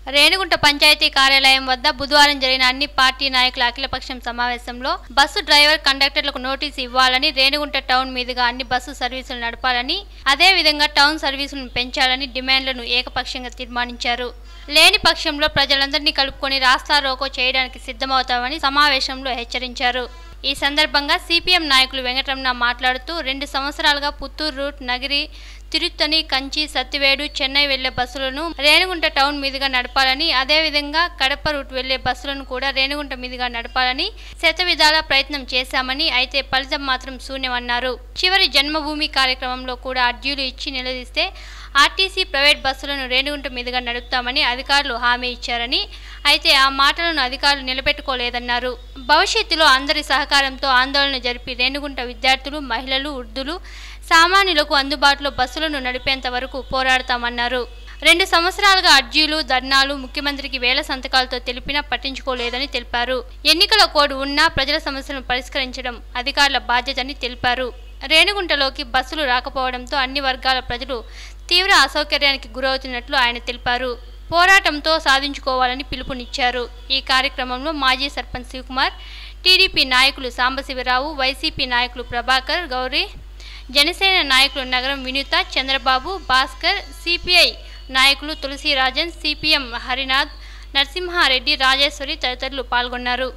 రేణిగుంట పంచాయతీ కార్యాలయం వద్ద బుధవారం జరిగిన అన్ని పార్టీ నాయకుల అఖిలపక్షం సమావేశంలో బస్సు డ్రైవర్ కండక్టర్లకు నోటీసు ఇవ్వాలని రేణిగుంట టౌన్ మీదుగా అన్ని బస్సు సర్వీసులు నడపాలని అదే విధంగా టౌన్ సర్వీసులను పెంచాలని డిమాండ్లను ఏకపక్షంగా తీర్మానించారు లేని పక్షంలో ప్రజలందరినీ కలుపుకొని రాస్తా రోకో చేయడానికి సిద్ధమవుతామని సమావేశంలో హెచ్చరించారు ఈ సందర్భంగా సిపిఎం నాయకులు వెంకటరమణ మాట్లాడుతూ రెండు సంవత్సరాలుగా పుత్తూరు రూట్ నగిరి తిరుత్తని కంచి సత్తివేడు చెన్నై వెళ్లే బస్సులను రేణిగుంట టౌన్ మీదుగా నడపాలని అదేవిధంగా కడప రూట్ వెళ్లే బస్సులను కూడా రేణిగుంట మీదుగా నడపాలని శత విధాల ప్రయత్నం చేశామని అయితే ఫలితం మాత్రం శూన్యమన్నారు చివరి జన్మభూమి కార్యక్రమంలో కూడా అర్జీలు ఇచ్చి నిలదీస్తే ఆర్టీసీ ప్రైవేట్ బస్సులను రేణిగుంట మీదుగా నడుపుతామని అధికారులు హామీ ఇచ్చారని అయితే ఆ మాటలను అధికారులు నిలబెట్టుకోలేదన్నారు భవిష్యత్తులో అందరి సహకారంతో ఆందోళన జరిపి రేణిగుంట విద్యార్థులు మహిళలు వృద్ధులు సామాన్యులకు అందుబాటులో బస్సులను నడిపేంత వరకు పోరాడతామన్నారు రెండు సంవత్సరాలుగా అర్జీలు ధర్నాలు ముఖ్యమంత్రికి వేల సంతకాలతో తెలిపినా పట్టించుకోలేదని తెలిపారు ఎన్నికల కోడ్ ఉన్నా ప్రజల సమస్యలను పరిష్కరించడం అధికారుల బాధ్యతని తెలిపారు రేణిగుంటలోకి బస్సులు రాకపోవడంతో అన్ని వర్గాల ప్రజలు తీవ్ర అసౌకర్యానికి గురవుతున్నట్లు ఆయన తెలిపారు పోరాటంతో సాధించుకోవాలని పిలుపునిచ్చారు ఈ కార్యక్రమంలో మాజీ సర్పంచ్ శివకుమార్ టీడీపీ నాయకులు సాంబశివరావు వైసీపీ నాయకులు ప్రభాకర్ గౌరీ జనసేన నాయకులు నగరం వినూత చంద్రబాబు భాస్కర్ సిపిఐ నాయకులు తులసిరాజన్ సిపిఎం హరినాథ్ నరసింహారెడ్డి రాజేశ్వరి తదితరులు పాల్గొన్నారు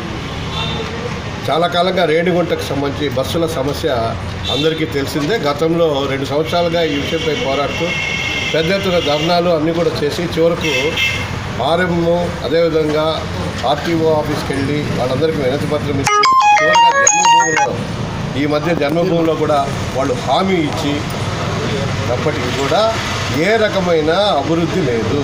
చాలా కాలంగా రేణిగుంటకు సంబంధించి బస్సుల సమస్య అందరికీ తెలిసిందే గతంలో రెండు సంవత్సరాలుగా ఈ విషయంపై పోరాడుతూ పెద్ద ఎత్తున ధర్నాలు అన్నీ కూడా చేసి చివరకు ఆర్ఎం అదేవిధంగా ఆర్టీఓ ఆఫీస్కి వెళ్ళి వాళ్ళందరికీ వినతి పత్రం ఇచ్చి చివరిగా జన్మభూమిలో ఈ మధ్య జన్మభూమిలో కూడా వాళ్ళు హామీ ఇచ్చి అప్పటికి కూడా ఏ రకమైన అభివృద్ధి లేదు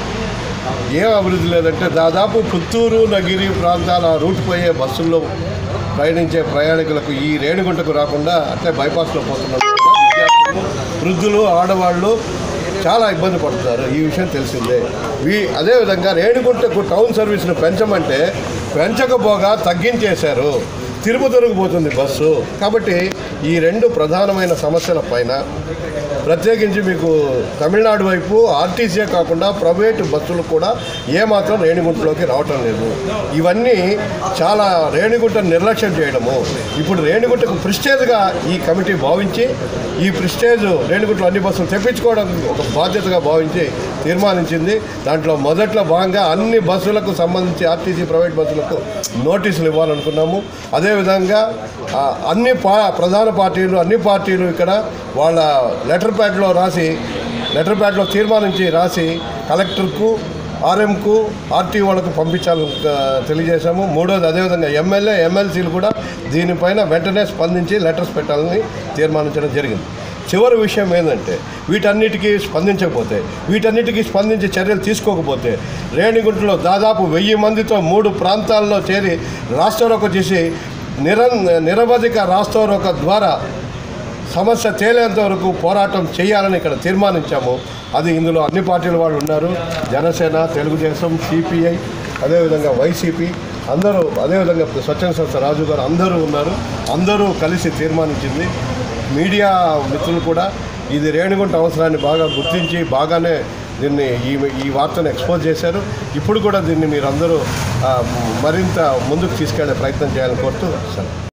ఏం అభివృద్ధి లేదంటే దాదాపు పుత్తూరు నగిరి ప్రాంతాల రూట్ పోయే బస్సుల్లో ప్రయాణించే ప్రయాణికులకు ఈ రేణిగుంటకు రాకుండా అట్లే బైపాస్లో పోతున్నారు విద్యార్థులు వృద్ధులు ఆడవాళ్ళు చాలా ఇబ్బంది పడుతున్నారు ఈ విషయం తెలిసిందే వీ అదేవిధంగా రేణిగుంటకు టౌన్ సర్వీస్ను పెంచమంటే పెంచకపోగా తగ్గించేశారు తిరుపతికి పోతుంది బస్సు కాబట్టి ఈ రెండు ప్రధానమైన సమస్యల పైన ప్రత్యేకించి మీకు తమిళనాడు వైపు ఆర్టీసీ కాకుండా ప్రైవేటు బస్సులు కూడా ఏమాత్రం రేణిగుంటలోకి రావటం లేదు ఇవన్నీ చాలా రేణిగుంట నిర్లక్ష్యం చేయడము ఇప్పుడు రేణిగుంటకు ప్రిస్టేజ్గా ఈ కమిటీ భావించి ఈ ప్రిస్టేజ్ రేణిగుంటలో అన్ని బస్సులు తెప్పించుకోవడం ఒక బాధ్యతగా భావించి తీర్మానించింది దాంట్లో మొదట్లో భాగంగా అన్ని బస్సులకు సంబంధించి ఆర్టీసీ ప్రైవేట్ బస్సులకు నోటీసులు ఇవ్వాలనుకున్నాము అదేవిధంగా ఆ, అన్ని పా ప్రధాన పార్టీలు అన్ని పార్టీలు ఇక్కడ వాళ్ళ లెటర్ ప్యాడ్లో రాసి లెటర్ ప్యాడ్లో తీర్మానించి రాసి కలెక్టర్కు ఆర్ఎంకు ఆర్టీ వాళ్ళకు పంపించాలని ఆ, తెలియజేశాము మూడోది అదేవిధంగా ఎమ్మెల్యే ఎమ్మెల్సీలు కూడా దీనిపైన వెంటనే స్పందించి లెటర్స్ పెట్టాలని తీర్మానించడం జరిగింది చివరి విషయం ఏంటంటే వీటన్నిటికీ స్పందించకపోతే వీటన్నిటికీ స్పందించి చర్యలు తీసుకోకపోతే రేణిగుంటలో దాదాపు వెయ్యి మందితో మూడు ప్రాంతాల్లో చేరి రాష్ట్రరోక చేసి నిర నిరవధిక రాష్ట్రరోక ద్వారా సమస్య తేలేంత వరకు పోరాటం చేయాలని ఇక్కడ తీర్మానించాము అది ఇందులో అన్ని పార్టీల వాళ్ళు ఉన్నారు జనసేన తెలుగుదేశం సిపిఐ అదేవిధంగా వైసీపీ అందరూ అదేవిధంగా స్వచ్ఛంద సంస్థ రాజు గారు అందరూ ఉన్నారు అందరూ కలిసి తీర్మానించింది మీడియా మిత్రులు కూడా ఇది రేణిగుంట అవసరాన్ని బాగా గుర్తించి బాగానే దీన్ని ఈ ఈ వార్తను ఎక్స్పోజ్ చేశారు ఇప్పుడు కూడా దీన్ని మీరందరూ ఆ, మరింత ముందుకు తీసుకెళ్లే ప్రయత్నం చేయాలని కోరుతూ సెలవు